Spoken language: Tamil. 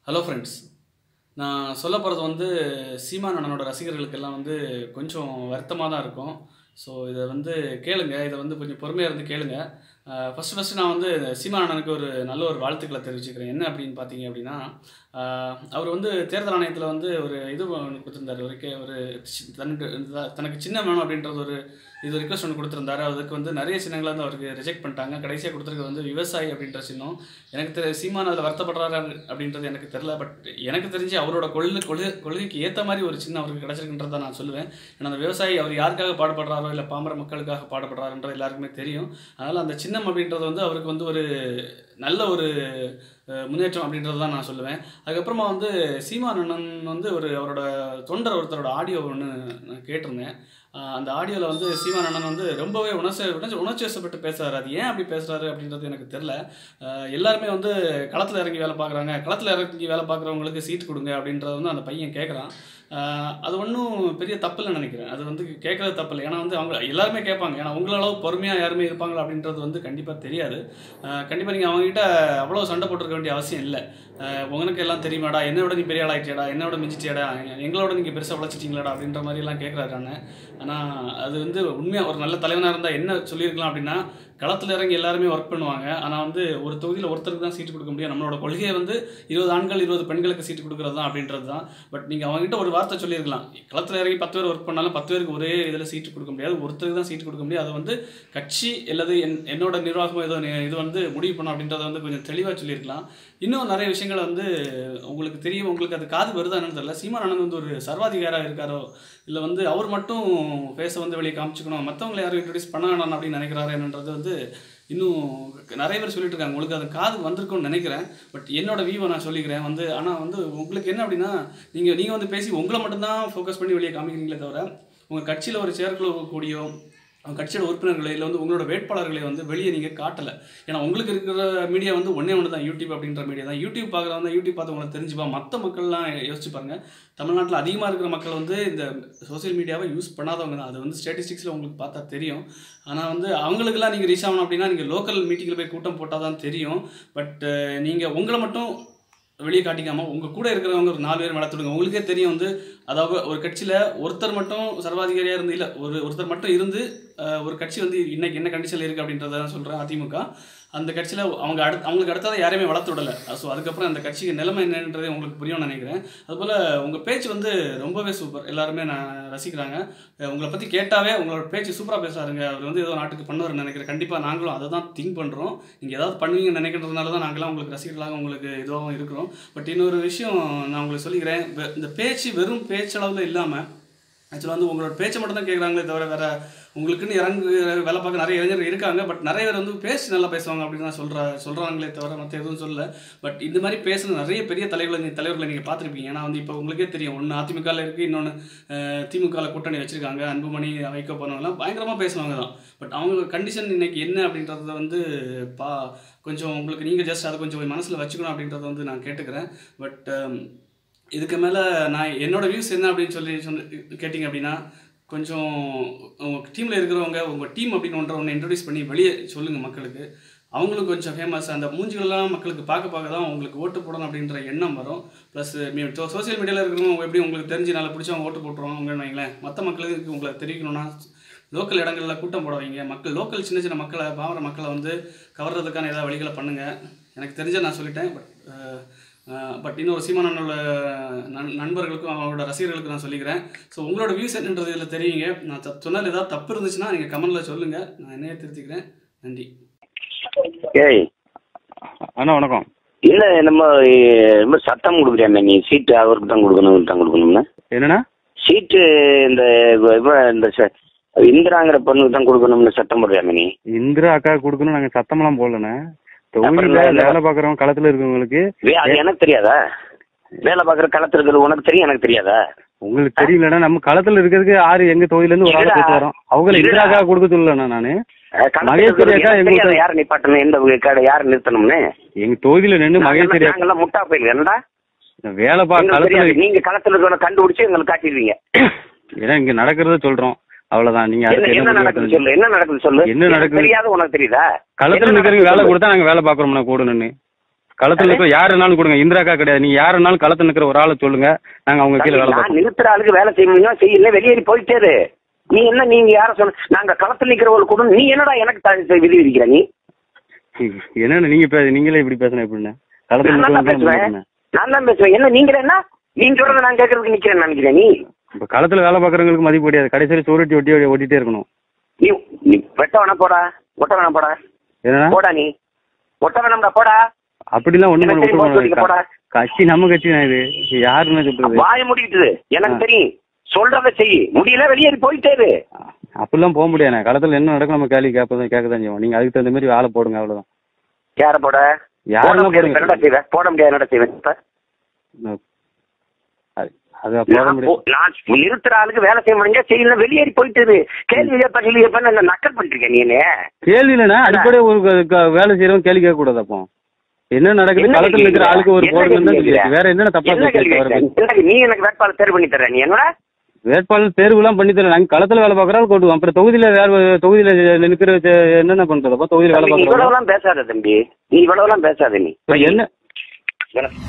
ஹலோ ஃப்ரெண்ட்ஸ் நான் சொல்ல போகிறது வந்து சீமான் அண்ணனோட ரசிகர்களுக்கெல்லாம் வந்து கொஞ்சம் வருத்தமாக தான் இருக்கும் ஸோ இதை வந்து கேளுங்க இதை வந்து கொஞ்சம் பொறுமையாக இருந்து கேளுங்க ஃபஸ்ட்டு ஃபஸ்ட்டு நான் வந்து சீமான் அண்ணனுக்கு ஒரு நல்ல ஒரு வாழ்த்துக்களை தெரிவிச்சுக்கிறேன் என்ன அப்படின்னு பார்த்தீங்க அப்படின்னா ஆஹ் அவர் வந்து தேர்தல் ஆணையத்தில் வந்து ஒரு இது ஒன்று கொடுத்துருந்தாரு ஒரு கே ஒரு சி- தனக்கு தனக்கு சின்னம் வேணும் அப்படின்றது ஒரு இது ரிக்வஸ்ட் ஒன்று கொடுத்துருந்தாரு அதுக்கு வந்து நிறைய சின்னங்களை வந்து அவருக்கு ரிஜெக்ட் பண்ணிட்டாங்க கடைசியாக கொடுத்துருக்க வந்து விவசாயி அப்படின்ற சின்னம் எனக்கு தெரி சீமான் அதில் வருத்தப்படுறாரு அப்படின்றது எனக்கு தெரில பட் எனக்கு தெரிஞ்சு அவரோட கொள்கை கொள்கை கொள்கைக்கு ஏற்ற மாதிரி ஒரு சின்னம் அவருக்கு கிடச்சிருக்குன்றதை நான் சொல்லுவேன் ஏன்னா அந்த விவசாயி அவர் யாருக்காக பாடுபடுறாரோ இல்லை பாமர மக்களுக்காக பாடுபடுறாருன்றது எல்லாருக்குமே தெரியும் அதனால் அந்த சின்னம் அப்படின்றது வந்து அவருக்கு வந்து ஒரு நல்ல ஒரு அஹ், முன்னேற்றம் அப்படின்றது தான் நான் சொல்லுவேன் அதுக்கப்புறமா வந்து சீமான் அண்ணன் வந்து ஒரு அவரோட தொண்டர் ஒருத்தரோட ஆடியோ ஒன்று நான் கேட்டிருந்தேன் ஆஹ் அந்த ஆடியோவில் வந்து சீமான் அண்ணன் வந்து ரொம்பவே உணர்ச்சி உணர்ச்சி உணர்ச்சி வசப்பட்டு பேசுறாரு அது ஏன் அப்படி பேசுறாரு அப்படின்றது எனக்கு தெரில எல்லாருமே வந்து களத்தில் இறங்கி வேலை பார்க்குறாங்க களத்தில் இறங்கி வேலை பார்க்குறவங்களுக்கு சீட் கொடுங்க அப்படின்றத வந்து அந்த பையன் கேட்குறான் அது ஒன்றும் பெரிய தப்பில்லைன்னு நினைக்கிறேன் அது வந்து கேட்குறது தப்பில்லை ஏன்னா வந்து அவங்க எல்லாருமே கேட்பாங்க ஏன்னா உங்கள அளவு பொறுமையாக யாருமே இருப்பாங்களா அப்படின்றது வந்து கண்டிப்பாக தெரியாது கண்டிப்பாக நீங்கள் அவங்ககிட்ட அவ்வளோ சண்டை போட்டிருக்க வேண்டிய அவசியம் இல்லை ஆஹ் உனக்கு எல்லாம் தெரியுமாடா என்னை விட நீ பெரிய ஆளாயிட்டியாடா என்னை விட மிஞ்சிட்டியாடா எங்களோட நீங்கள் பெருசாக உழைச்சிட்டீங்களாடா அப்படின்ற மாதிரி எல்லாம் கேட்குறாரு அண்ணன் ஆனால் அது வந்து உண்மையாக ஒரு நல்ல தலைவனாக இருந்தால் என்ன சொல்லியிருக்கலாம் அப்படின்னா களத்தில் இறங்கி எல்லாருமே ஒர்க் பண்ணுவாங்க ஆனால் வந்து ஒரு தொகுதியில் ஒருத்தருக்கு தான் சீட்டு கொடுக்க முடியும் நம்மளோட கொள்கையை வந்து இருபது ஆண்கள் இருபது பெண்களுக்கு சீட்டு கொடுக்குறது தான் அப்படின்றது தான் பட் நீங்கள் அவங்ககிட்ட ஒரு வார்த்தை சொல்லியிருக்கலாம் களத்தில் இறங்கி பத்து பேர் ஒர்க் பண்ணாலும் பத்து பேருக்கு ஒரே இதில் சீட்டு கொடுக்க முடியாது ஒருத்தருக்கு தான் சீட்டு கொடுக்க முடியும் அதை வந்து கட்சி அல்லது என் என்னோட நிர்வாகம் ஏதோ நி- இது வந்து முடிவு பண்ணும் அப்படின்றத வந்து கொஞ்சம் தெளிவாக சொல்லியிருக்கலாம் இன்னும் நிறைய விஷயங்கள் வந்து உங்களுக்கு தெரியும் உங்களுக்கு அது காது வருதா என்னன்னு தெரியல சீமான் அண்ணன் வந்து ஒரு சர்வாதிகாராக இருக்காரோ இல்லை வந்து அவர் மட்டும் ஃபேஸை வந்து வெளியே காமிச்சுக்கணும் மற்றவங்களை யாரும் இன்ட்ரடியூஸ் பண்ண வேணாம் அப்படின்னு நினைக்கிறாரு என்னன்றது வந்து இன்னும் நிறைய பேர் சொல்லிட்டு இருக்காங்க உங்களுக்கு அது காது வந்திருக்கும்னு நினைக்கிறேன் பட் என்னோட வியூவை நான் சொல்லிக்கிறேன் வந்து ஆனால் வந்து உங்களுக்கு என்ன அப்படின்னா நீங்கள் நீங்கள் வந்து பேசி உங்களை மட்டும்தான் ஃபோக்கஸ் பண்ணி வெளியே காமிக்கிறீங்களே தவிர உங்கள் கட்சியில் ஒரு செயற்குழு கூடியோ அவங்க கட்சியோட உறுப்பினர்களை இல்லை வந்து உங்களோட வேட்பாளர்களை வந்து வெளியே நீங்கள் காட்டலை ஏன்னா உங்களுக்கு இருக்கிற மீடியா வந்து ஒன்றே ஒன்று தான் யூடியூப் அப்படின்ற மீடியா தான் யூடியூப் பார்க்குறவங்க யூடியூப் பார்த்து உங்களுக்கு தெரிஞ்சுப்பா மற்ற மக்கள்லாம் யோசிச்சு பாருங்க தமிழ்நாட்டில் அதிகமாக இருக்கிற மக்கள் வந்து இந்த சோஷியல் மீடியாவை யூஸ் பண்ணாதவங்க தான் அது வந்து ஸ்டாட்டிஸ்டிக்ஸில் உங்களுக்கு பார்த்தா தெரியும் ஆனால் வந்து அவங்களுக்கெல்லாம் நீங்கள் ரீச் ஆகணும் அப்படின்னா நீங்கள் லோக்கல் மீட்டிங்கில் போய் கூட்டம் போட்டால் தான் தெரியும் பட் நீங்கள் உங்களை மட்டும் வெளியே காட்டிக்காம உங்க கூட இருக்கிறவங்க ஒரு நாலு பேர் வளர்த்துடுங்க உங்களுக்கே தெரியும் வந்து அதாவது ஒரு கட்சியில ஒருத்தர் மட்டும் சர்வாதிகாரியா இருந்து இல்ல ஒரு ஒருத்தர் மட்டும் இருந்து அஹ், ஒரு கட்சி வந்து இன்னைக்கு என்ன கண்டிஷன்ல இருக்கு அப்படின்றத தான் சொல்றேன் அதிமுக அந்த கட்சியில அவங்க அடுத்து அவங்களுக்கு அடுத்ததை யாரையுமே வளர்த்து விடல ஸோ அதுக்கப்புறம் அந்த கட்சிக்கு நிலைமை என்னன்றது உங்களுக்கு புரியும்னு நினைக்கிறேன் அதுபோல உங்க பேச்சு வந்து ரொம்பவே சூப்பர் எல்லாருமே நான் ரசிக்கிறாங்க அஹ், உங்களை பத்தி கேட்டாவே உங்களோட பேச்சு சூப்பரா பேசுறாருங்க அவர் வந்து ஏதோ நாட்டுக்கு பண்ணுவார்னு நினைக்கிறேன் கண்டிப்பா நாங்களும் அதை தான் திங்க் பண்றோம் நீங்க ஏதாவது பண்ணுவீங்கன்னு நினைக்கிறதுனால தான் நாங்களாம் உங்களுக்கு ரசிகர்களாக உங்களுக்கு இதுவாகவும் இருக்கிறோம் பட் இன்னொரு விஷயம் நான் உங்களுக்கு சொல்லிக்கிறேன் வெ- இந்த பேச்சு வெறும் பேச்சளவில் இல்லாமல் ஆக்சுவலாக வந்து உங்களோட பேச்சை மட்டும் தான் கேட்குறாங்களே தவிர வேற உங்களுக்குன்னு இறங்கு வேலை பார்க்க நிறைய இளைஞர்கள் இருக்காங்க பட் நிறைய பேர் வந்து பேசி நல்லா பேசுவாங்க அப்படின்னு தான் சொல்கிறா சொல்கிறாங்களே தவிர மற்ற எதுவும் சொல்லல பட் இந்த மாதிரி பேசுன நிறைய பெரிய தலைவர்களை நீ தலைவர்களை நீங்கள் பார்த்துருப்பீங்க ஏன்னா வந்து இப்போ உங்களுக்கே தெரியும் ஒன்று அதிமுகவில் இருக்குது இன்னொன்று திமுகவில் கூட்டணி வச்சுருக்காங்க அன்புமணி வைக்க போனவங்கலாம் பயங்கரமாக பேசுவாங்க தான் பட் அவங்க கண்டிஷன் இன்னைக்கு என்ன அப்படின்றத வந்து பா கொஞ்சம் உங்களுக்கு நீங்கள் ஜஸ்ட் அதை கொஞ்சம் மனசில் வச்சுக்கணும் அப்படின்றத வந்து நான் கேட்டுக்கிறேன் பட் இதுக்கு மேலே நான் என்னோட வியூஸ் என்ன அப்படின்னு சொல்லி சொன்ன கேட்டிங்க அப்படின்னா கொஞ்சம் உங்கள் டீமில் இருக்கிறவங்க உங்கள் டீம் அப்படின்னு ஒன்றை ஒன்று இன்ட்ரடியூஸ் பண்ணி வெளியே சொல்லுங்கள் மக்களுக்கு அவங்களும் கொஞ்சம் ஃபேமஸ் அந்த மூஞ்சிகளெல்லாம் மக்களுக்கு பார்க்க பார்க்க தான் உங்களுக்கு ஓட்டு போடணும் அப்படின்ற எண்ணம் வரும் ப்ளஸ் சோஷியல் மீடியாவில் இருக்கிறவங்க எப்படி உங்களுக்கு தெரிஞ்சு நல்லா பிடிச்சவங்க ஓட்டு போட்டுருவாங்கன்னு வைங்களேன் மற்ற மக்களுக்கு உங்களை தெரிவிக்கணும்னா லோக்கல் இடங்களில் கூட்டம் போட வைங்க மக்கள் லோக்கல் சின்ன சின்ன மக்களை பாவர மக்களை வந்து கவர்றதுக்கான ஏதாவது வழிகளை பண்ணுங்கள் எனக்கு தெரிஞ்ச நான் சொல்லிட்டேன் பட் பட் இன்னொரு சீமானோட நண் நண்பர்களுக்கும் அவங்களோட ரசிகர்களுக்கும் நான் சொல்லிக்கிறேன் ஸோ உங்களோட வியூஸ் என்னன்றது இதில் தெரியுங்க நான் த- சொன்னதுல ஏதாவது தப்பு இருந்துச்சுன்னா நீங்கள் கமெண்ட்டில் சொல்லுங்கள் நான் என்னையே திருத்திக்கிறேன் நன்றி ஏய் அண்ணா வணக்கம் இல்ல நம்ம ரொம்ப சத்தம் கொடுக்குறியாமே நீ சீட்டு அவருக்கு தான் கொடுக்கணும் இவருக்கு தான் கொடுக்கணும்னு என்னண்ணா சீட்டு இந்த இவ- இவ இந்த ச- இந்திராங்கிற பொண்ணுக்கு தான் கொடுக்கணும்னு சத்தம் போடுறியாமே நீ இந்திரா அக்கா கொடுக்கணும் நாங்க சத்தமெல்லாம் போடலண்ணே அப்புறம் தொகுதியில என்ன? வேலை பாக்குறவங்க களத்துல இருக்கவங்களுக்கு வே- அது எனக்கு தெரியாதா வேலை பார்க்குற களத்தில் இருக்கிறது உனக்கு தெரியும் எனக்கு தெரியாதா உங்களுக்கு தெரியலண்ணா நம்ம களத்துல இருக்கிறதுக்கு ஆறு எங்க தொகுதியில இருந்து ஒரு ஆளை இல்லடா. கூட்டு வரோம் அவங்க இல்லடா. இந்திரா அக்கா கொடுக்க சொல்லலண்ணா நானு அஹ் களத்துல மகேஸ்வரி இருக்கிறது அக்கா எனக்கு எங்களுக்கு- தெரியாதா? யாரை நிப்பாட்டணும் எந்த கடை யாரை நிறுத்தணும்னு எங்க தொகுதியில நின்று மகேஸ்வரி அக்கா நாங்கெல்லாம் முட்டா போயிருக்கு என்னடா வேலை பா எங்களுக்கு களத்துல தெரியாது. நீங்க களத்துல இருக்கிறவன கண்டுபிடிச்சு எங்களுக்கு காட்டிடுவீங்க ஏன்னா இங்க நடக்கிறத சொல்றோம் அவ்வளவுதான் நீங்க என்ன அடுத்து என்ன என்ன நடக்குது முடிவு சொல்லு என்ன நடக்குது சொல்லு என்ன எனக்கு நடக்குது? தெரியாத உனக்கு தெரியுதா களத்துல என்ன நிக்கிறவங்க வேலை நடக்குது கொடுத்தா நாங்க வேலை பாக்குறோம்னா கூட நின்று களத்துல இருக்கிற யாருனாலும் கொடுங்க இந்திராக்கா கிடையாது நீங்க யாருனாலும் களத்துல இருக்கிற ஒரு ஆளை சொல்லுங்க நாங்க அவங்க கீழே வேலை நான் பார்ப்போம் நிறுத்துற ஆளுக்கு வேலை செய்ய முடியும் செய்யல வெளியேறி போயிட்டே இரு. நீ என்ன நீங்க யார சொன்ன நாங்க களத்துல நிக்கிறவங்களுக்கு கூட நீ என்னடா எனக்கு த- விதி விதிக்கிற நீ என்னன்னு நீங்க பே நீங்களே இப்படி பேசணும் எப்படின்னு களத்துல நான் தான் இருக்கிறவங்க பேசுவேன் என்ன? நான் தான் பேசுவேன் என்ன நீங்க என்ன நீங்க சொல்றத நான் கேட்கறதுக்கு நிக்கிறேன்னு நினைக்கிறேன் நீ இப்ப களத்துல வேலை பார்க்கறவங்களுக்கு மதிப்பு கிடையாது கடைசியில் சோறுட்டி ஒட்டி ஒட்டி- ஒட்டிட்டே இருக்கணும் நீ நீ வெட்ட வேணா போடா ஒட்ட வேணா போடா என்னன்னா போடா நீ ஒட்ட வேணாம்டா போடா அப்படிலாம் ஒண்ணும் எனக்கு தெரியும், போட்டு வைக்க போடா. பண்ண கட்சி நம்ம கட்சி தான் இது யாருன்னு சொல்றது வாய முடிக்கிட்டு எனக்கு ஆ. தெரியும் சொல்றத செய் முடியல வெளியேறி போயிட்டே இரு அப்படிலாம் போக முடியாது களத்துல என்ன நடக்கும் நம்ம கேள்வி கேட்பதான் கேட்க தான் செய்வோம் நீங்க அதுக்கு தகுந்த மாதிரி ஆளை போடுங்க அவ்வளவுதான் யார போட போட யாரெல்லாம் முடியாது போடுங்க என்னடா செய்வேன் போட முடியாது என்னடா செய்வேன் இப்ப? அது- அது போட நான் முடியாது போ- நான் நிறுத்துற ஆளுக்கு வேலை செய்ய முடிஞ்சா செய்யல வெளியேறி போயிட்டு இரு. கேள்வி கேட்ப கேள்வி கேட்பேன்னு என்ன நக்கல் பண்ணிருக்கேன் நீ என்ன கேள்வி இல்லைன்னா அடிப்படையே ஒரு க- க- வேலை செய்யறவங்க கேள்வி கேட்க கூடாது அப்போ என்ன நடக்குது என்ன களத்துல இருக்கிற கேள்வி ஆளுக்கு ஒரு என்ன போடுங்கன்னு தான் கேள்வி சொல்லியாச்சு. வேற என்னென்ன தப்பா என்ன கேள்வி பேசுறது கேட்கிறேன்? எனக்கு நீ எனக்கு வேட்பாளர் தேர்வு பண்ணி தர நீ என்னடா வேட்பாளர் தேர்வுலாம் பண்ணி தரேன் நாங்க களத்துல வேலை பார்க்கறாலும் கொண்டுவோம் அப்புறம் தொகுதியில வேற தொகுதியில நிற்கிற என்னென்ன பண்றது அப்போ தொகுதியில வேலை தம்பி, நீ பார்க்கறோம் இவ்வளவுலாம் பேசாத தம்பி நீ இவ்வளவுலாம் பேசாத நீ என்ன எனக்கு